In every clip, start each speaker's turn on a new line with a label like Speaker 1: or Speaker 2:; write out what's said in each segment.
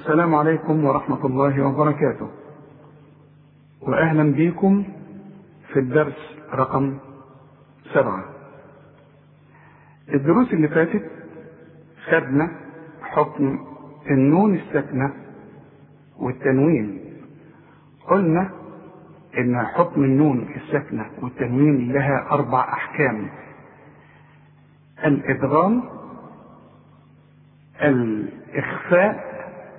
Speaker 1: السلام عليكم ورحمة الله وبركاته وأهلا بكم في الدرس رقم سبعة الدروس اللي فاتت خدنا حكم النون الساكنة والتنوين قلنا إن حكم النون الساكنة والتنوين لها أربع أحكام الإدغام الإخفاء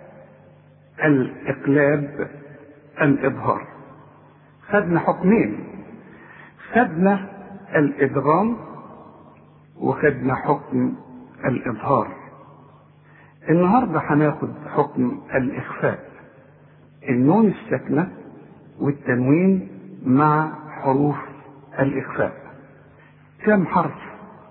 Speaker 1: الإقلاب الإظهار خدنا حكمين خدنا الإدغام وخدنا حكم الإظهار النهاردة هناخد حكم الإخفاء النون الساكنة والتنوين مع حروف الإخفاء كم حرف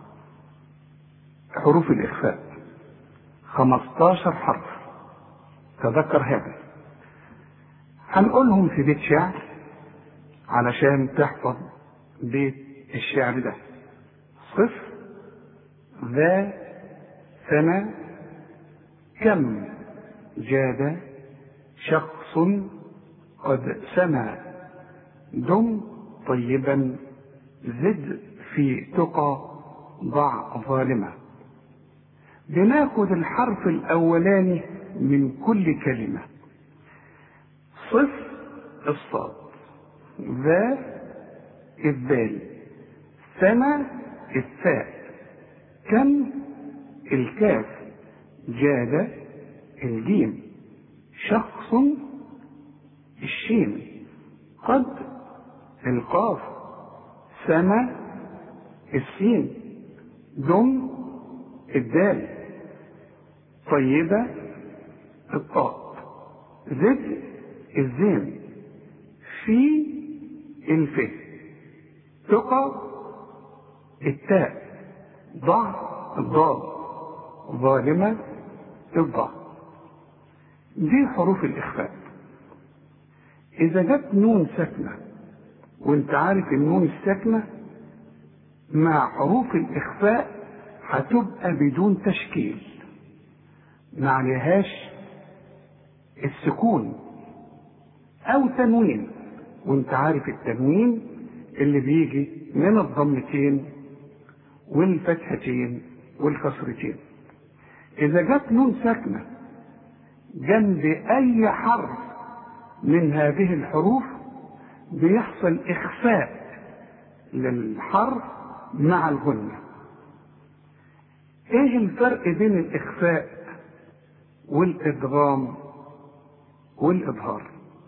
Speaker 1: حروف الإخفاء 15 حرف تذكر هذا هنقولهم في بيت شعر علشان تحفظ بيت الشعر ده صفر ذا سنة كم جاد شخص قد سما دم طيبا زد في تقى ضع ظالمة بناخد الحرف الأولاني من كل كلمة صف الصاد ذا الذال سنة الثاء كم الكاف جاد الجيم شخص الشين قد القاف سما السين دم الدال طيبة الطاء زد الزين في الف تقى التاء ضع الضاد ظالمة الضع دي حروف الإخفاء إذا جت نون ساكنة وأنت عارف النون الساكنة مع حروف الإخفاء هتبقى بدون تشكيل ما عليهاش السكون أو تنوين وأنت عارف التنوين اللي بيجي من الضمتين والفتحتين والكسرتين إذا جت نون ساكنة جنب أي حرف من هذه الحروف بيحصل إخفاء للحرف مع الغنة إيه الفرق بين الإخفاء والإدغام والإظهار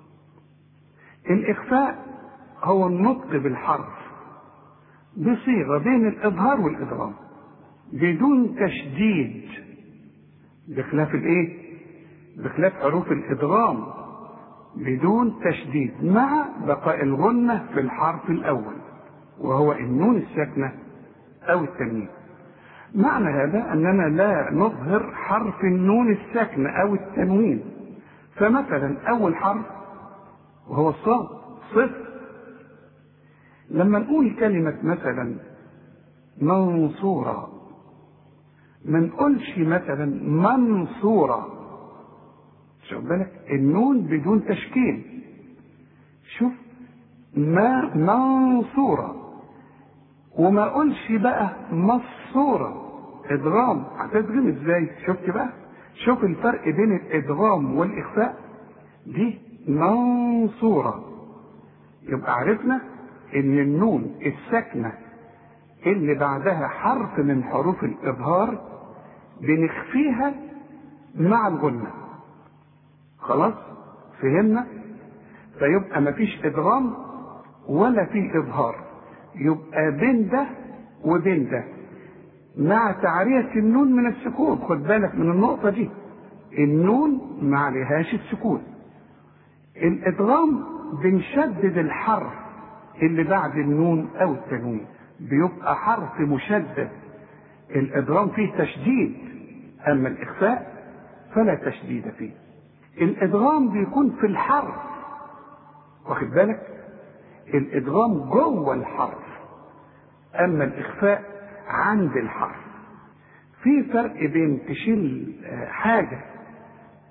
Speaker 1: الإخفاء هو النطق بالحرف بصيغة بين الإظهار والإدغام بدون تشديد بخلاف الإيه؟ بخلاف حروف الإدغام بدون تشديد مع بقاء الغنة في الحرف الأول وهو النون الساكنة أو التنوين معنى هذا أننا لا نظهر حرف النون الساكنة أو التنوين فمثلا أول حرف وهو الصاد صفر لما نقول كلمة مثلا منصورة ما نقولش مثلا منصورة شوف بالك النون بدون تشكيل شوف ما منصورة وما اقولش بقى مصورة ادغام هتدغم ازاي شفت بقى شوف الفرق بين الادغام والاخفاء دي منصورة يبقى عرفنا ان النون الساكنة اللي بعدها حرف من حروف الاظهار بنخفيها مع الغنة خلاص فهمنا فيبقى مفيش ادغام ولا في اظهار يبقى بين ده وبين ده مع تعرية النون من السكون خد بالك من النقطة دي النون ما عليهاش السكون الادغام بنشدد الحرف اللي بعد النون او التنوين بيبقى حرف مشدد الادغام فيه تشديد اما الاخفاء فلا تشديد فيه الادغام بيكون في الحرف واخد بالك الادغام جوه الحرف اما الاخفاء عند الحرف في فرق بين تشيل حاجه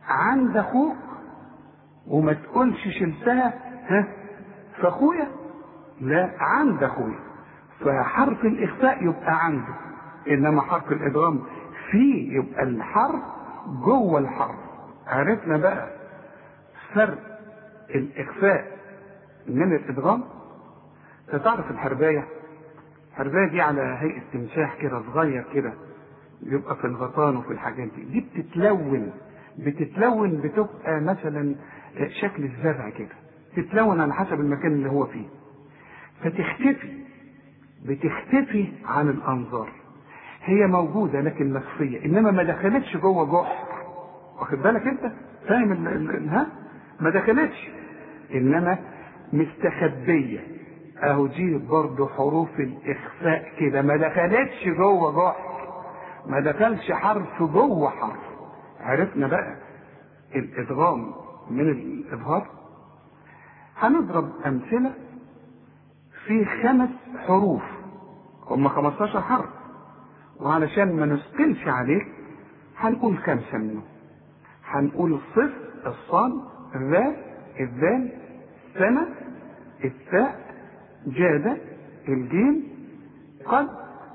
Speaker 1: عند اخوك وما تقولش شلتها ها فاخويا لا عند اخويا فحرف الاخفاء يبقى عنده انما حرف الادغام فيه يبقى الحرف جوه الحرف عرفنا بقى فرق الاخفاء من الادغام تعرف الحربايه الحربايه دي على هيئه تمساح كده صغير كده بيبقى في الغطان وفي الحاجات دي دي بتتلون بتتلون بتبقى مثلا شكل الزرع كده تتلون على حسب المكان اللي هو فيه فتختفي بتختفي عن الانظار هي موجودة لكن مخفية انما ما دخلتش جوه جحر واخد بالك انت فاهم ال ال ها ما دخلتش انما مستخبية اهو دي برضه حروف الاخفاء كده ما دخلتش جوه جحر ما دخلش حرف جوه حرف عرفنا بقى الادغام من الاظهار هنضرب امثله في خمس حروف هم 15 حرف وعلشان ما نثقلش عليك هنقول خمسه منهم هنقول الصف الصاد الذال الذال سنة الثاء جادة الجيم قد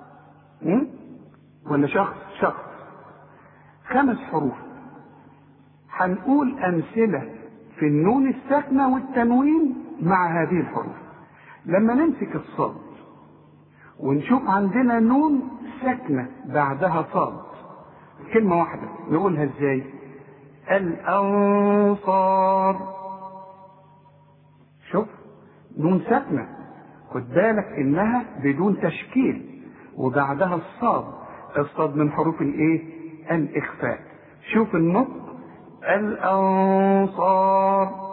Speaker 1: ولا شخص شخص خمس حروف هنقول أمثلة في النون الساكنة والتنوين مع هذه الحروف لما نمسك الصاد ونشوف عندنا نون ساكنة بعدها صاد كلمة واحدة نقولها ازاي الأنصار شوف نون ساكنة خد بالك إنها بدون تشكيل وبعدها الصاد الصاد من حروف الايه الإخفاء شوف النطق الأنصار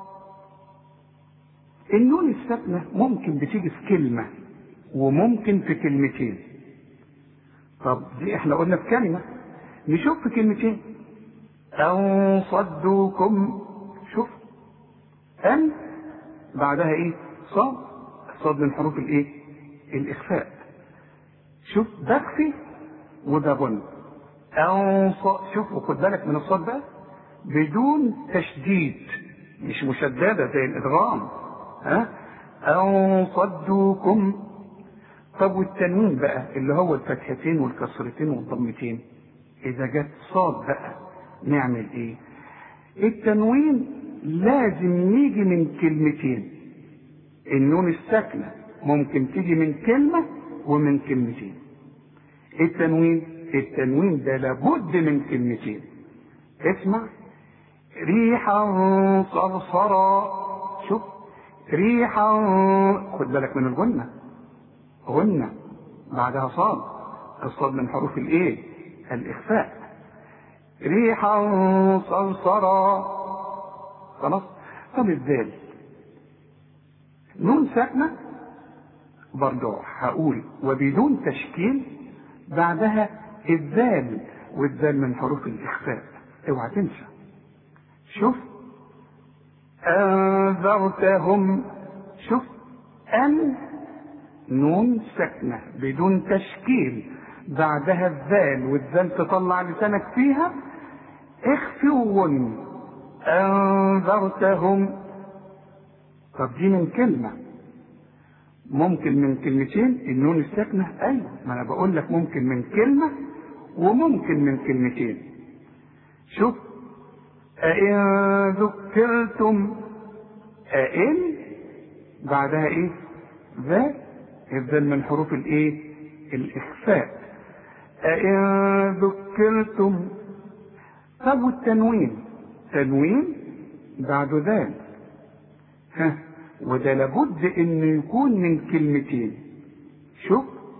Speaker 1: النون الساكنة ممكن بتيجي في كلمة وممكن في كلمتين طب دي احنا قلنا في كلمة نشوف في كلمتين أن صدوكم شوف أن بعدها ايه صاد صاد من حروف الايه الإخفاء شوف بخفي وده بن أن شوف وخد بالك من الصاد ده بدون تشديد مش مشددة زي الإدغام ها أن صدوكم طب والتنوين بقى اللي هو الفتحتين والكسرتين والضمتين إذا جت صاد بقى نعمل إيه؟ التنوين لازم يجي من كلمتين النون الساكنة ممكن تيجي من كلمة ومن كلمتين التنوين التنوين ده لابد من كلمتين اسمع ريحا صرصرا شوف ريحا خد بالك من الغنة غنة بعدها صاد الصاد من حروف الايه الاخفاء ريحا صرصرا خلاص طب الذال نون ساكنة برضه هقول وبدون تشكيل بعدها الذال والذال من حروف الإخفاء اوعى تنسى شوف أنذرتهم شوف أن نون ساكنة بدون تشكيل بعدها الذال والذال تطلع لسانك فيها اخفي وغن أنذرتهم طب دي من كلمة ممكن من كلمتين النون الساكنة أيوة ما أنا بقول لك ممكن من كلمة وممكن من كلمتين شوف أئن ذكرتم أئن بعدها إيه؟ ذا الذال من حروف الإيه؟ الإخفاء أئن ذكرتم طب والتنوين تنوين بعد ذال ها وده لابد انه يكون من كلمتين شوف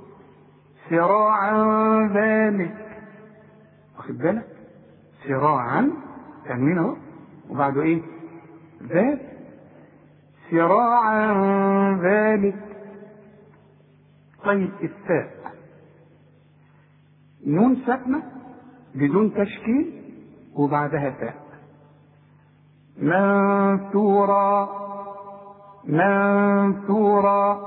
Speaker 1: سراعا ذلك واخد بالك سراعا تنوين اهو وبعده ايه ذات سراعا ذلك طيب الثاء نون ساكنة بدون تشكيل وبعدها ثاء منثورا منثورا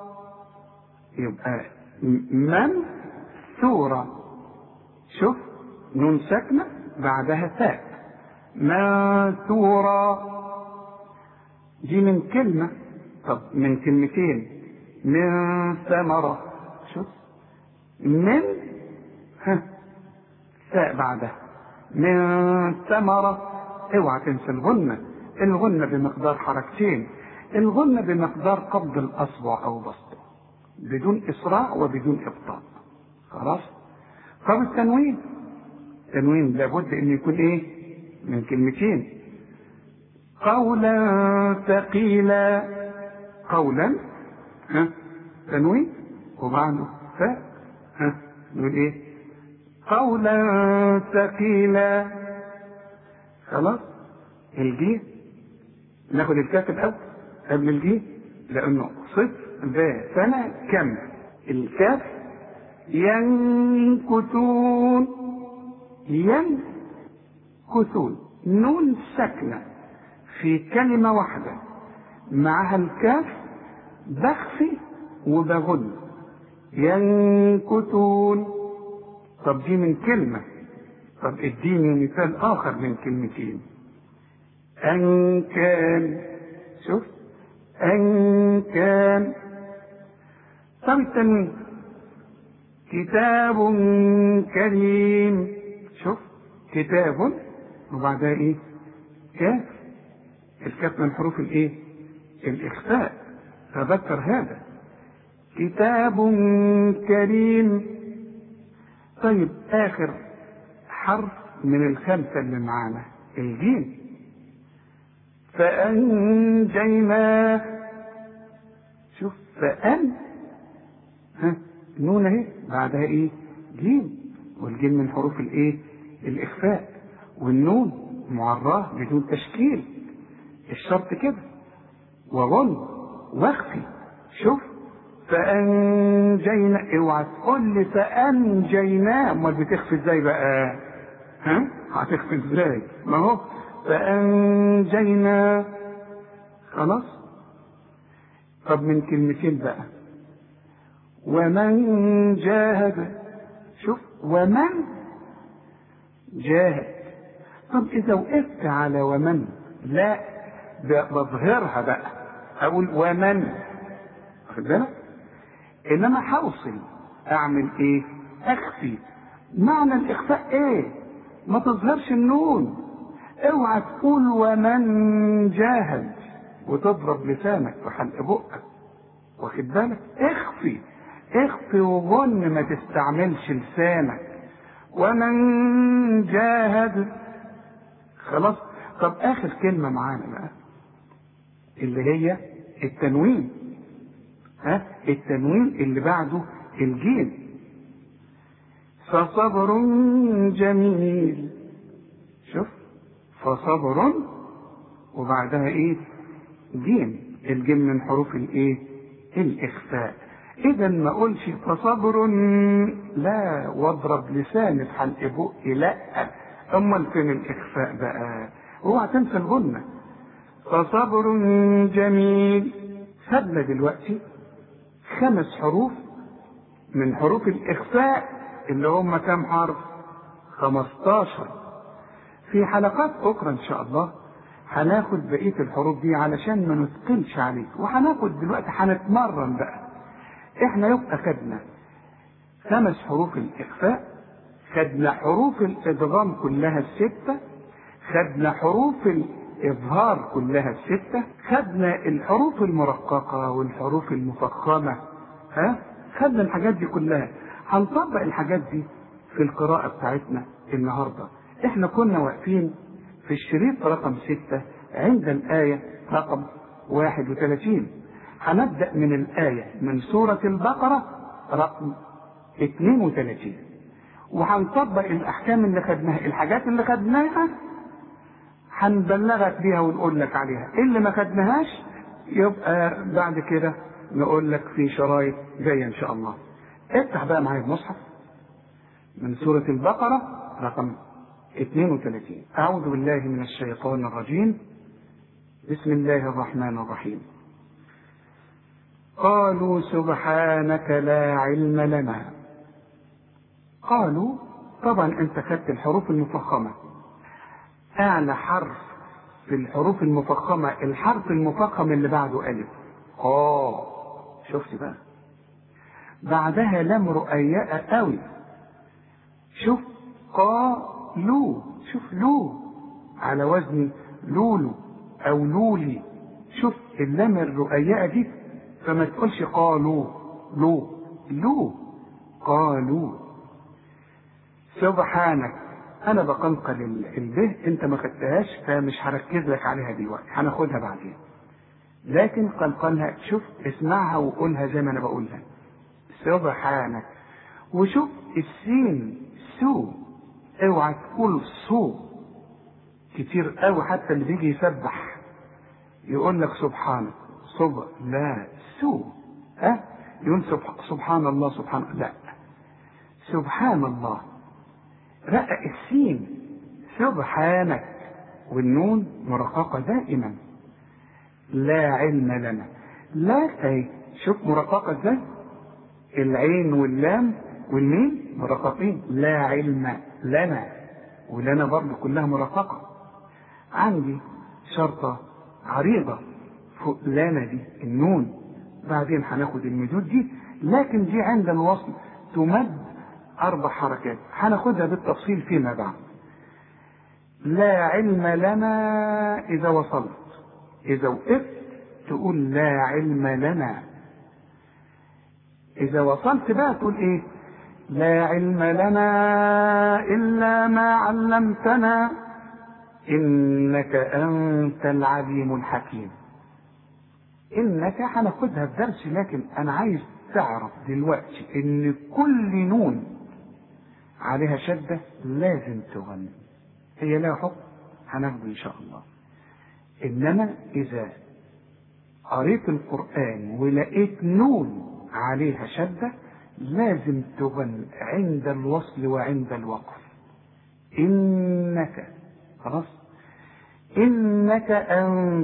Speaker 1: يبقى من ثورة شوف نون ساكنة بعدها ثاء منثورا دي من كلمة طب من كلمتين من ثمرة شوف من ها ساء بعدها من ثمرة اوعى تنسى الغنة الغنة بمقدار حركتين الغنة بمقدار قبض الأصبع أو بسطه بدون إسراع وبدون إبطاء خلاص طب التنوين التنوين لابد أن يكون إيه من كلمتين قولا ثقيلا قولا ها تنوين وبعده فاء ها نقول ايه قولا ثقيلا خلاص الجيم ناخد الكاف الاول قبل الجيم لانه صفر ذا سنة كم الكاف ينكثون ينكثون نون ساكنة في كلمة واحدة معها الكاف بخفي وبغن ينكثون طب دي من كلمة طب اديني مثال آخر من كلمتين أن كان شوف أن كان طب التنوين كتاب كريم شوف كتاب وبعدها ايه كاف الكاف من حروف الايه الاخفاء تذكر هذا كتاب كريم طيب اخر حرف من الخمسه اللي معانا الجيم فانجيناه شوف فان ها نون اهي بعدها ايه جيم والجيم من حروف الايه الاخفاء والنون معراه بدون تشكيل الشرط كده وظن واخفي شوف فانجينا اوعى تقول لي فانجيناه امال بتخفي ازاي بقى ها هتخفي ازاي ما هو فانجينا خلاص طب من كلمتين بقى ومن جاهد شوف ومن جاهد طب اذا وقفت على ومن لا بظهرها بقى اقول ومن واخد بالك انما هوصل اعمل ايه اخفي معنى الاخفاء ايه ما تظهرش النون اوعى تقول ومن جاهد وتضرب لسانك في حلق بقك واخد بالك اخفي اخفي وظن ما تستعملش لسانك ومن جاهد خلاص طب اخر كلمه معانا بقى اللي هي التنوين ها التنوين اللي بعده الجيم فصبر جميل شوف فصبر وبعدها ايه جيم الجيم من حروف الايه الاخفاء اذا ما اقولش فصبر لا واضرب لساني في حلق بقي لا امال فين الاخفاء بقى اوعى تنسى الغنه فصبر جميل خدنا دلوقتي خمس حروف من حروف الاخفاء اللي هم كام حرف 15 في حلقات اخرى ان شاء الله هناخد بقيه الحروف دي علشان ما نثقلش عليك وهناخد دلوقتي هنتمرن بقى احنا يبقى خدنا خمس حروف الاخفاء خدنا حروف الادغام كلها السته خدنا حروف الاظهار كلها السته خدنا الحروف المرققه والحروف المفخمه ها خدنا الحاجات دي كلها هنطبق الحاجات دي في القراءه بتاعتنا النهارده احنا كنا واقفين في الشريط رقم ستة عند الآية رقم 31 هنبدأ من الآية من سورة البقرة رقم 32 وهنطبق الأحكام اللي خدناها الحاجات اللي خدناها هنبلغك بيها ونقول لك عليها اللي ما خدناهاش يبقى بعد كده نقول لك في شرايط جاية إن شاء الله افتح بقى معايا المصحف من سورة البقرة رقم 32 أعوذ بالله من الشيطان الرجيم بسم الله الرحمن الرحيم قالوا سبحانك لا علم لنا قالوا طبعا انت خدت الحروف المفخمة اعلى حرف في الحروف المفخمه الحرف المفخم اللي بعده الف اه شفت بقى بعدها لام رؤيئة قوي شوف قالو شوف لو على وزن لولو او لولي شوف اللام الرؤيئة دي فما تقولش قالوا لو لو قالوا سبحانك انا بقنقل البه انت ما خدتهاش فمش هركز لك عليها دلوقتي هناخدها بعدين لكن قلقلها شوف اسمعها وقولها زي ما انا بقولها سبحانك وشوف السين سو اوعى تقول صو كتير قوي حتى اللي بيجي يسبح يقول لك سبحانك صب لا سو ها أه؟ يقول سبحان الله سبحان لا سبحان الله رقق السين سبحانك والنون مرققة دائما لا علم لنا لا اي شوف مرققة ازاي العين واللام والميم مرققين لا علم لنا ولنا برضه كلها مرققة عندي شرطة عريضة فوق لنا دي النون بعدين هناخد المدود دي لكن دي عند الوصل تمد أربع حركات هناخدها بالتفصيل فيما بعد لا علم لنا إذا وصلت إذا وقفت تقول لا علم لنا إذا وصلت بقى تقول إيه لا علم لنا إلا ما علمتنا إنك أنت العليم الحكيم إنك هناخدها في درس لكن أنا عايز تعرف دلوقتي إن كل نون عليها شدة لازم تغني هي لها حكم هناخده إن شاء الله إنما إذا قريت القرآن ولقيت نون عليها شدة لازم تغني عند الوصل وعند الوقف إنك خلاص إنك أنت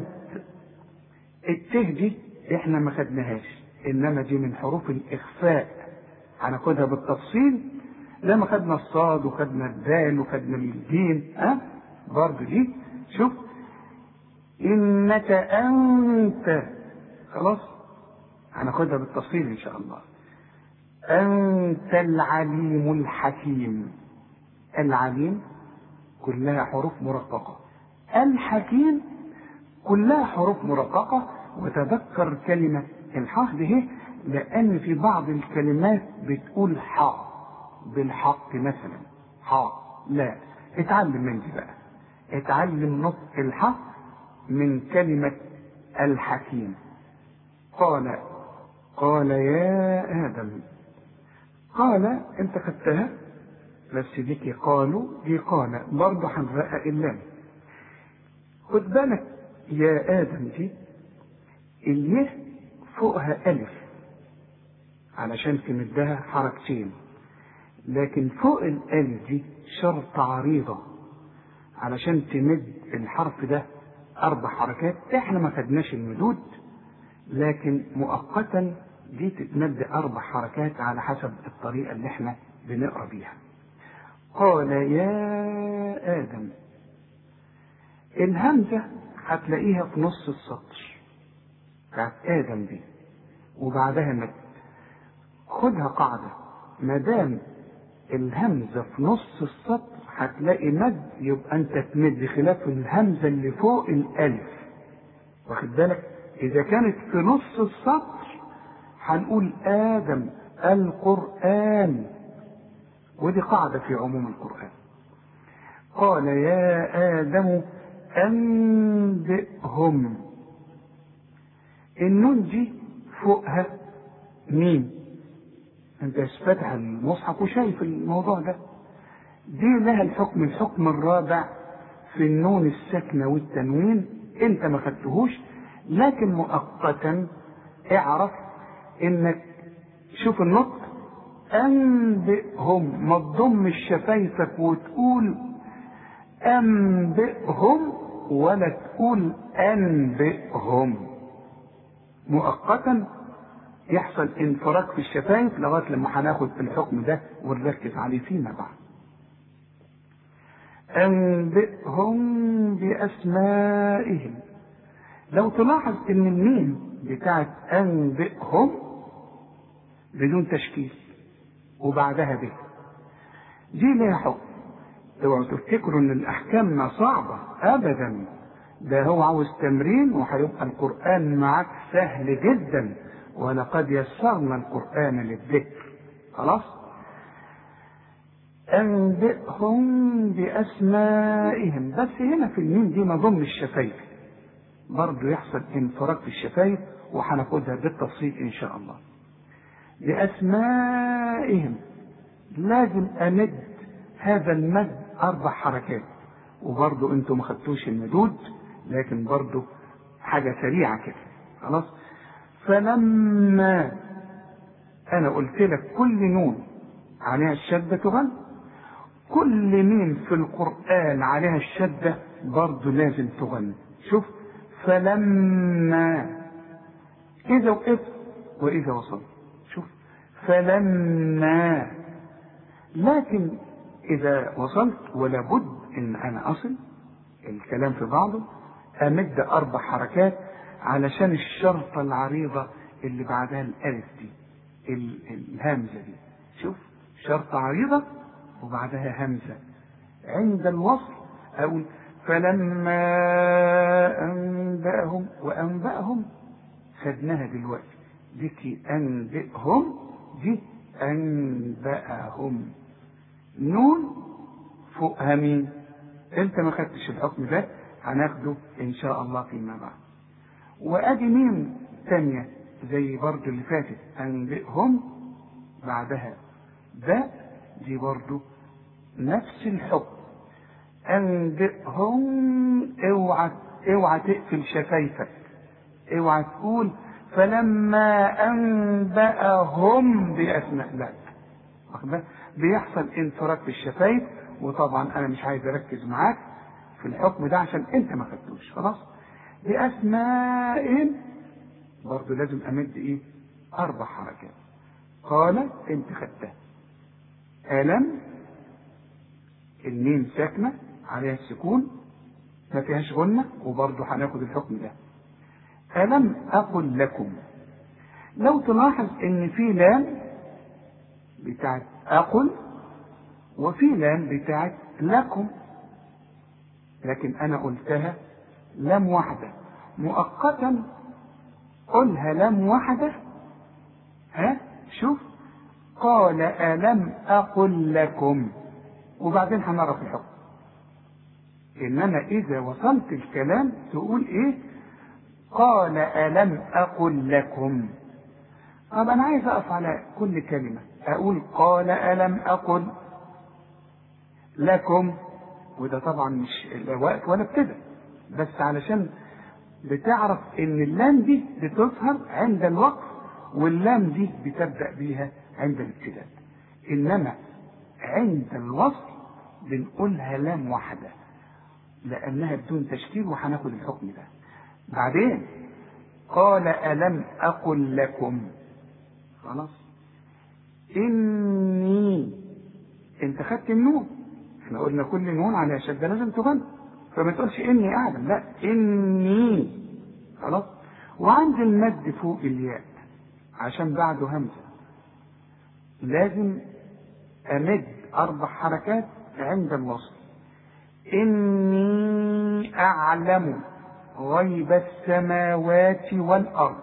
Speaker 1: الته دي إحنا ما خدناهاش إنما دي من حروف الإخفاء هناخدها بالتفصيل لما خدنا الصاد وخدنا الدال وخدنا الجيم ها أه؟ برضه دي شوف إنك أنت خلاص هناخدها بالتفصيل إن شاء الله أنت العليم الحكيم العليم كلها حروف مرققة الحكيم كلها حروف مرققة وتذكر كلمة الحاء دي لأن في بعض الكلمات بتقول حاء بالحق مثلا حاء لا اتعلم من دي بقى اتعلم نطق الحاء من كلمة الحكيم قال قال يا آدم قال انت خدتها بس ديك قالوا دي قال برضه هنرقق اللام خد بالك يا آدم دي اليه فوقها ألف علشان تمدها حركتين لكن فوق الألف دي شرط عريضة علشان تمد الحرف ده أربع حركات احنا ما خدناش المدود لكن مؤقتا دي تتمد أربع حركات على حسب الطريقة اللي احنا بنقرا بيها قال يا آدم الهمزة هتلاقيها في نص السطر بتاعت آدم دي وبعدها مد خدها قاعدة ما دام الهمزة في نص السطر هتلاقي مد يبقى أنت تمد خلاف الهمزة اللي فوق الألف واخد بالك إذا كانت في نص السطر هنقول آدم القرآن ودي قاعدة في عموم القرآن قال يا آدم أنبئهم النون دي فوقها مين انت فاتح المصحف وشايف الموضوع ده دي لها الحكم الحكم الرابع في النون الساكنة والتنوين انت ما خدتهوش لكن مؤقتا اعرف انك شوف النطق انبئهم ما تضمش شفايفك وتقول انبئهم ولا تقول انبئهم مؤقتا يحصل انفراج في الشفايف لغايه لما هناخد الحكم ده ونركز عليه فيما بعد أنبئهم بأسمائهم لو تلاحظ إن الميم بتاعت أنبئهم بدون تشكيل وبعدها به دي ليها حكم اوعوا تفتكروا ان الاحكام صعبه ابدا ده هو عاوز تمرين وهيبقى القران معاك سهل جدا ولقد يسرنا القران للذكر خلاص انبئهم باسمائهم بس هنا في الميم دي نضم الشفايف برضه يحصل انفراج في الشفايف وهناخدها بالتفصيل ان شاء الله باسمائهم لازم امد هذا المد اربع حركات وبرضه انتوا ما خدتوش المدود لكن برضه حاجه سريعه كده خلاص فلما انا قلت لك كل نون عليها الشده تغن كل ميم في القران عليها الشده برضه لازم تغن شوف فلما اذا وقفت واذا وصلت شوف فلما لكن إذا وصلت ولا بد إن أنا أصل الكلام في بعضه أمد أربع حركات علشان الشرطة العريضة اللي بعدها الألف دي الهمزة دي شوف شرطة عريضة وبعدها همزة عند الوصل أقول فلما أنبأهم وأنبأهم خدناها دلوقتي دي أنبئهم دي أنبأهم نون فوقها مين انت ما خدتش الحكم ده هناخده ان شاء الله فيما بعد وادي ميم تانية زي برضو اللي فاتت انبئهم بعدها ده دي برضو نفس الحكم انبئهم اوعى اوعى تقفل شفايفك اوعى تقول فلما انبأهم باسماء لا واخد بيحصل انفراج في الشفايف وطبعا انا مش عايز اركز معاك في الحكم ده عشان انت ما خدتوش خلاص باسماء برضه لازم امد ايه اربع حركات قال انت خدتها الم الميم ساكنه عليها السكون ما فيهاش غنه وبرضه هناخد الحكم ده الم اقل لكم لو تلاحظ ان في لام بتاعت أقل وفي لام بتاعت لكم لكن أنا قلتها لام واحدة مؤقتا قلها لام واحدة ها شوف قال ألم أقل لكم وبعدين هنعرف الحكم إنما إذا وصلت الكلام تقول إيه قال ألم أقل لكم طب أنا عايز أقف على كل كلمة أقول قال ألم أقل لكم وده طبعا مش وقت ولا ابتدى بس علشان بتعرف ان اللام دي بتظهر عند الوقف واللام دي بتبدا بيها عند الابتداء انما عند الوصل بنقولها لام واحده لانها بدون تشكيل وهناخد الحكم ده بعدين قال الم اقل لكم خلاص إني أنت خدت النون احنا قلنا كل نون على شدة لازم تغنى فما تقولش إني أعلم لا إني خلاص وعند المد فوق الياء عشان بعده همزة لازم أمد أربع حركات عند الوصل إني أعلم غيب السماوات والأرض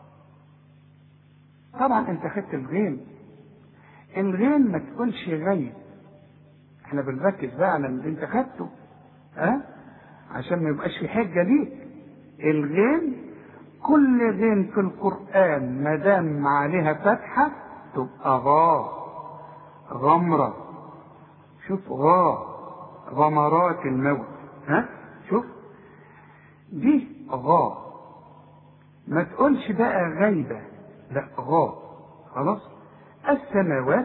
Speaker 1: طبعا أنت خدت الغين الغين ما تكونش غيب احنا بنركز بقى على اللي انت خدته ها أه؟ عشان ما يبقاش في حجه ليك الغين كل غين في القران ما دام عليها فتحه تبقى غا غمره شوف غا غمرات الموت ها شوف دي غا ما تقولش بقى غيبه لا غا خلاص السماوات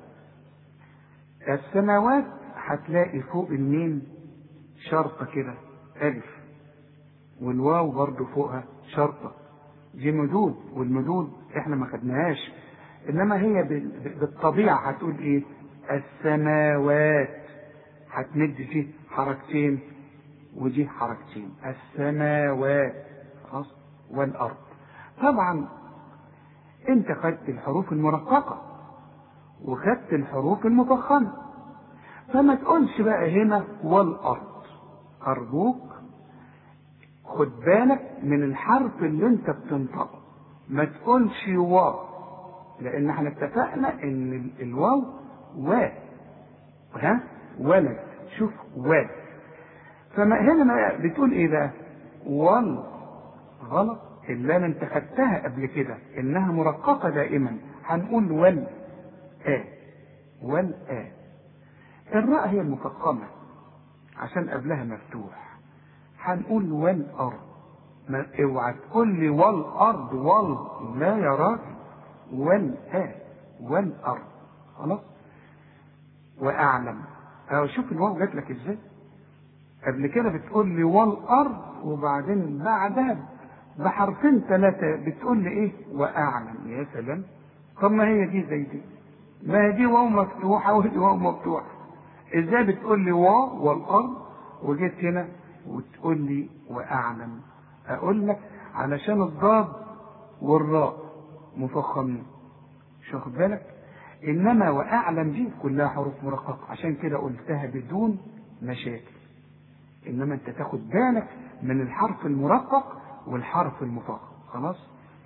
Speaker 1: السماوات هتلاقي فوق الميم شرطة كده ألف والواو برضو فوقها شرطة دي مدود والمدود احنا ما خدناهاش انما هي بالطبيعة هتقول ايه السماوات هتمد فيه حركتين ودي حركتين السماوات خلاص والارض طبعا انت خدت الحروف المرققه وخدت الحروف المفخمه فما تقولش بقى هنا والارض ارجوك خد بالك من الحرف اللي انت بتنطقه ما تقولش واو لان احنا اتفقنا ان ال- الواو و ها ولد شوف و فما هنا ما بتقول ايه بقى وال غلط اللام انت خدتها قبل كده انها مرققه دائما هنقول وال آ وال آ الراء هي المفخمه عشان قبلها مفتوح هنقول والارض ما اوعى تقول لي والارض وال لا يا راجل والآ والارض خلاص واعلم اهو شوف الواو جات لك ازاي قبل كده بتقول لي والارض وبعدين بعدها بحرفين ثلاثه بتقول لي ايه واعلم يا سلام طب ما هي دي زي دي ما هي دي واو مفتوحه ودي واو مفتوحه ازاي بتقول لي واو والارض وجيت هنا وتقول لي واعلم اقول لك علشان الضاد والراء مفخمين مش واخد بالك انما واعلم دي كلها حروف مرققه عشان كده قلتها بدون مشاكل انما انت تاخد بالك من الحرف المرقق والحرف المفخم خلاص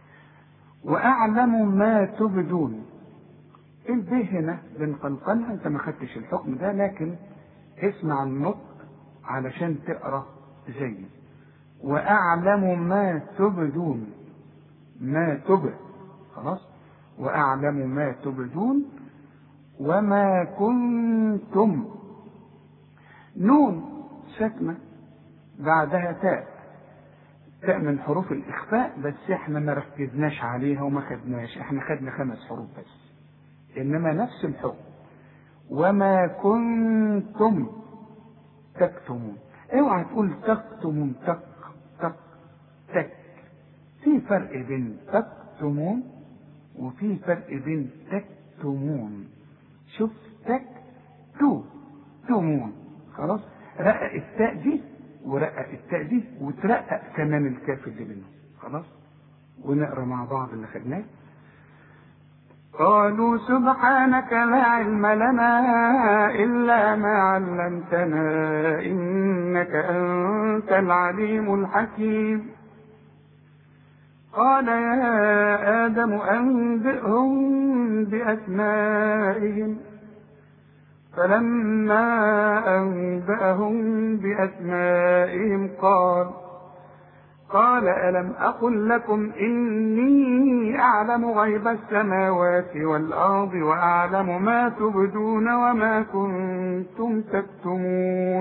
Speaker 1: واعلم ما تبدون الب هنا بنقلقلها انت ما خدتش الحكم ده لكن اسمع النطق علشان تقرا زيي واعلم ما تبدون ما تبد خلاص واعلم ما تبدون وما كنتم نون ساكنه بعدها تاء تاء من حروف الاخفاء بس احنا ما ركزناش عليها وما خدناش احنا خدنا خمس حروف بس انما نفس الحكم وما كنتم تكتمون اوعى تقول تكتمون تك تك تك في فرق بين تكتمون وفي فرق بين تكتمون شوف تك تو تمون خلاص رقق التاء دي ورقق التاء دي وترقق كمان الكاف اللي بينهم خلاص ونقرا مع بعض اللي خدناه قالوا سبحانك لا علم لنا إلا ما علمتنا إنك أنت العليم الحكيم قال يا آدم أنبئهم بأسمائهم فلما أنبأهم بأسمائهم قال قال ألم أقل لكم إني أعلم غيب السماوات والأرض وأعلم ما تبدون وما كنتم تكتمون